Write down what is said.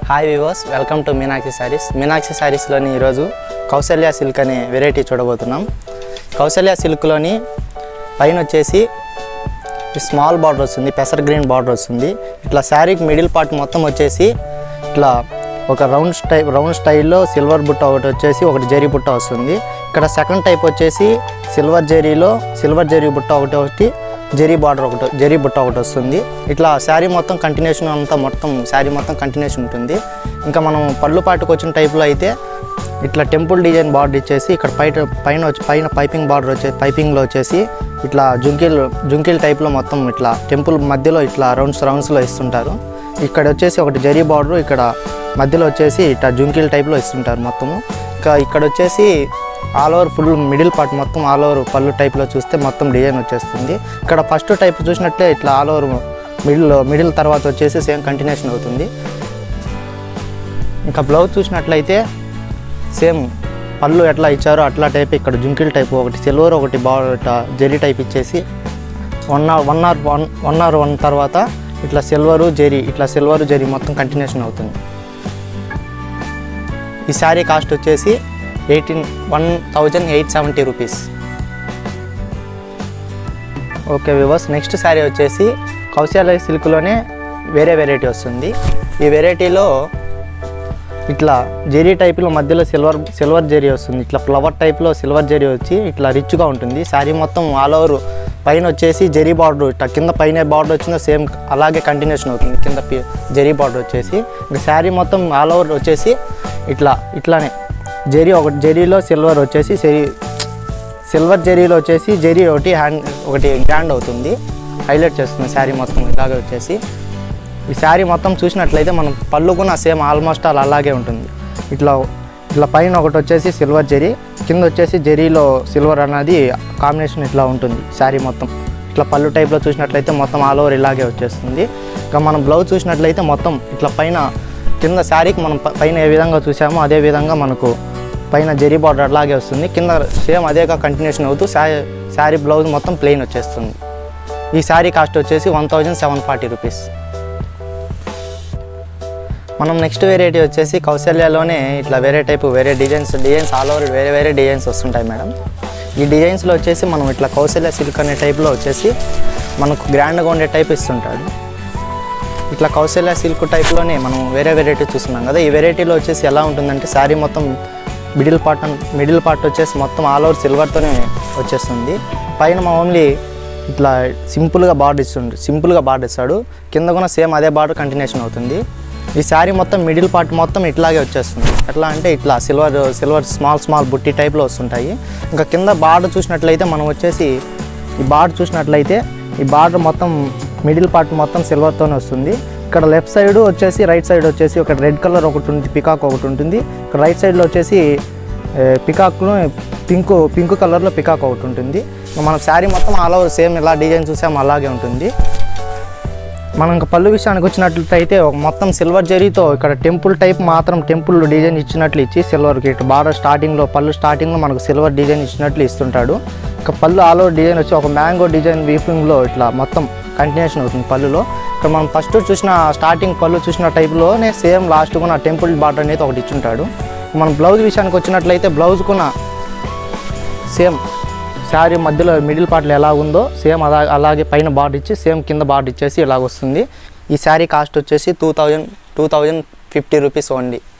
hi viewers welcome to Meenakshi sarees Meenakshi శారీస్లోని ఈరోజు Kausalya silk అనే వెరైటీ చూడబోతున్నాం కౌసల్య సిల్క్లోని పైన వచ్చేసి ఈ స్మాల్ బార్డర్ వస్తుంది పెసర్ గ్రీన్ బార్డర్ వస్తుంది ఇట్లా శారీకి మిడిల్ పార్ట్ మొత్తం వచ్చేసి ఇట్లా ఒక రౌండ్ స్టై రౌండ్ స్టైల్లో సిల్వర్ బుట్ట ఒకటి వచ్చేసి ఒకటి జరీ బుట్ట వస్తుంది ఇక్కడ సెకండ్ టైప్ వచ్చేసి సిల్వర్ జరీలో సిల్వర్ జరీ బుట్ట ఒకటి ఒకటి జరీ బార్డర్ ఒకటి జరీ బుట్ట ఒకటి వస్తుంది ఇట్లా శారీ మొత్తం కంటిన్యూషన్ అంతా మొత్తం శారీ మొత్తం కంటిన్యూషన్ ఉంటుంది ఇంకా మనం పళ్ళు పాటుకు వచ్చిన టైప్లో అయితే ఇట్లా టెంపుల్ డిజైన్ బార్డర్ ఇచ్చేసి ఇక్కడ పైన పైన వచ్చి పైన పైపింగ్ బార్డర్ వచ్చే పైపింగ్లో వచ్చేసి ఇట్లా జుంకిల్ జుంకిల్ టైప్లో మొత్తం ఇట్లా టెంపుల్ మధ్యలో ఇట్లా రౌండ్స్ రౌండ్స్లో ఇస్తుంటారు ఇక్కడ వచ్చేసి ఒకటి జరీ బార్డర్ ఇక్కడ మధ్యలో వచ్చేసి ఇట్లా జుంకిల్ టైప్లో ఇస్తుంటారు మొత్తము ఇంకా ఇక్కడ వచ్చేసి all over full middle part మొత్తం ఆల్ ఓవర్ పళ్ళు టైప్లో చూస్తే మొత్తం డిజైన్ వచ్చేస్తుంది ఇక్కడ ఫస్ట్ టైప్ చూసినట్లే ఇట్లా ఆల్ ఓవర్ మిడిల్ మిడిల్ తర్వాత వచ్చేసి సేమ్ కంటిన్యూషన్ అవుతుంది ఇంకా బ్లౌజ్ చూసినట్లయితే సేమ్ పళ్ళు ఎట్లా ఇచ్చారో అట్లా టైప్ ఇక్కడ జుంకిల్ టైప్ ఒకటి సిల్వర్ ఒకటి బా ఇట్లా జెరీ టైప్ ఇచ్చేసి one hour one hour one one hour one తర్వాత ఇట్లా సిల్వరు జెరీ ఇట్లా సిల్వరు జెరీ మొత్తం కంటిన్యూషన్ అవుతుంది ఈ శారీ కాస్ట్ వచ్చేసి eighteen one thousand eight seventy rupees okay weavers next sari వచ్చేసి కౌశాలయ సిల్క్లోనే వేరే వెరైటీ వస్తుంది ఈ వెరైటీలో ఇట్లా జెరీ టైప్లో మధ్యలో సిల్వర్ సిల్వర్ జెరీ వస్తుంది ఇట్లా ఫ్లవర్ టైప్లో సిల్వర్ జెరీ వచ్చి ఇట్లా రిచ్గా ఉంటుంది శారీ మొత్తం ఆల్ ఓవర్ పైన వచ్చేసి జెరీ బార్డర్ ఇట్లా కింద పైన బార్డర్ వచ్చిందో సేమ్ అలాగే కంటిన్యూషన్ అవుతుంది కింద పి- జెరీ బార్డర్ వచ్చేసి ఇంకా శారీ మొత్తం ఆల్ ఓవర్ వచ్చేసి ఇట్లా ఇట్లానే జెరీ ఒకటి జెరీలో సిల్వర్ వచ్చేసి సెరీ సిల్వర్ జెరీలో వచ్చేసి జెరీ ఒకటి హ్యాండ్ ఒకటి గ్రాండ్ అవుతుంది హైలైట్ చేస్తుంది శారీ మొత్తం ఇలాగే వచ్చేసి ఈ శారీ మొత్తం చూసినట్లయితే మనం పళ్ళు కూడా సేమ్ ఆల్మోస్ట్ ఆల్ అలాగే ఉంటుంది ఇట్లా ఇట్లా పైన ఒకటి వచ్చేసి సిల్వర్ జెరీ కింద వచ్చేసి జెరీలో సిల్వర్ అనేది కాంబినేషన్ ఇట్లా ఉంటుంది శారీ మొత్తం ఇట్లా పళ్ళు టైప్లో చూసినట్లయితే మొత్తం ఆల్ ఓవర్ ఇలాగే వచ్చేస్తుంది ఇంకా మనం బ్లౌజ్ చూసినట్లయితే మొత్తం ఇట్లా పైన కింద శారీకి మనం ప- పైన ఏ విధంగా చూసామో అదే విధంగా మనకు పైన జెరీ బార్డర్ అట్లాగే వస్తుంది కింద సేమ్ అదేగా కంటిన్యూషన్ అవుతూ శారీ శారీ బ్లౌజ్ మొత్తం ప్లెయిన్ వచ్చేస్తుంది ఈ శారీ కాస్ట్ వచ్చేసి one thousand seven forty rupees మనం నెక్స్ట్ వెరైటీ వచ్చేసి కౌశల్యలోనే ఇట్లా వేరే టైపు వేరే డిజైన్స్ డిజైన్స్ ఆల్ ఓవర్ వేరే వేరే డిజైన్స్ వస్తుంటాయి మేడం ఈ డిజైన్స్లో వచ్చేసి మనం ఇట్లా కౌశల్య సిల్క్ అనే టైప్లో వచ్చేసి మనకు గ్రాండ్గా ఉండే టైప్ ఇస్తుంటాడు ఇట్లా కౌశల్య సిల్క్ టైప్లోనే మనం వేరే వెరైటీ చూస్తున్నాం కదా ఈ వెరైటీలో వచ్చేసి ఎలా ఉంటుందంటే శారీ మొత్తం మిడిల్ పార్ట్ మిడిల్ పార్ట్ వచ్చేసి మొత్తం ఆల్ ఓవర్ సిల్వర్తోనే వచ్చేస్తుంది పైన మా ఓన్లీ ఇట్లా సింపుల్గా బార్డర్ ఇస్తుంది సింపుల్గా బార్డర్ ఇస్తాడు కింద కూడా సేమ్ అదే బార్డర్ కంటిన్యూషన్ అవుతుంది ఈ శారీ మొత్తం మిడిల్ పార్ట్ మొత్తం ఇట్లాగే వచ్చేస్తుంది ఎట్లా అంటే ఇట్లా సిల్వర్ సిల్వర్ స్మాల్ స్మాల్ బుట్టి టైప్లో వస్తుంటాయి ఇంకా కింద బార్డర్ చూసినట్లయితే మనం వచ్చేసి ఈ బార్డర్ చూసినట్లయితే ఈ బార్డర్ మొత్తం మిడిల్ పార్ట్ మొత్తం సిల్వర్తోనే వస్తుంది ఇక్కడ లెఫ్ట్ సైడ్ వచ్చేసి రైట్ సైడ్ వచ్చేసి ఒక రెడ్ కలర్ ఒకటి ఉంటుంది పికాక్ ఒకటి ఉంటుంది ఇక్కడ రైట్ సైడ్లో వచ్చేసి పికాక్ను పింక్ పింక్ కలర్లో పికాక్ ఒకటి ఉంటుంది మనం శారీ మొత్తం ఆల్ ఓవర్ సేమ్ ఇలా డిజైన్ చూసాము అలాగే ఉంటుంది మనం ఇంకా పళ్ళు విషయానికి వచ్చినట్లయితే ఒక మొత్తం సిల్వర్ జరీతో ఇక్కడ టెంపుల్ టైప్ మాత్రం టెంపుల్ డిజైన్ ఇచ్చినట్లు ఇచ్చి సిల్వర్కి ఇటు బాగా స్టార్టింగ్లో పళ్ళు స్టార్టింగ్లో మనకు సిల్వర్ డిజైన్ ఇచ్చినట్లు ఇస్తుంటాడు ఇక పళ్ళు ఆల్ ఓవర్ డిజైన్ వచ్చి ఒక మ్యాంగో డిజైన్ వీపింగ్లో ఇట్లా మొత్తం కంటిన్యూషన్ అవుతుంది పళ్ళులో ఇక్కడ మనం ఫస్ట్ చూసిన స్టార్టింగ్ పళ్ళు చూసిన టైప్లోనే సేమ్ లాస్ట్ కూడా టెంపుల్ బార్డర్ అనేది ఒకటి ఇచ్చుంటాడు మనం బ్లౌజ్ విషయానికి వచ్చినట్లయితే బ్లౌజ్ కూడా సేమ్ శారీ మధ్యలో మిడిల్ పార్ట్లో ఎలా ఉందో సేమ్ అలా అలాగే పైన బార్డర్ ఇచ్చి సేమ్ కింద బార్డర్ ఇచ్చేసి ఇలాగ వస్తుంది ఈ శారీ కాస్ట్ వచ్చేసి two thousand two thousand fifty rupees only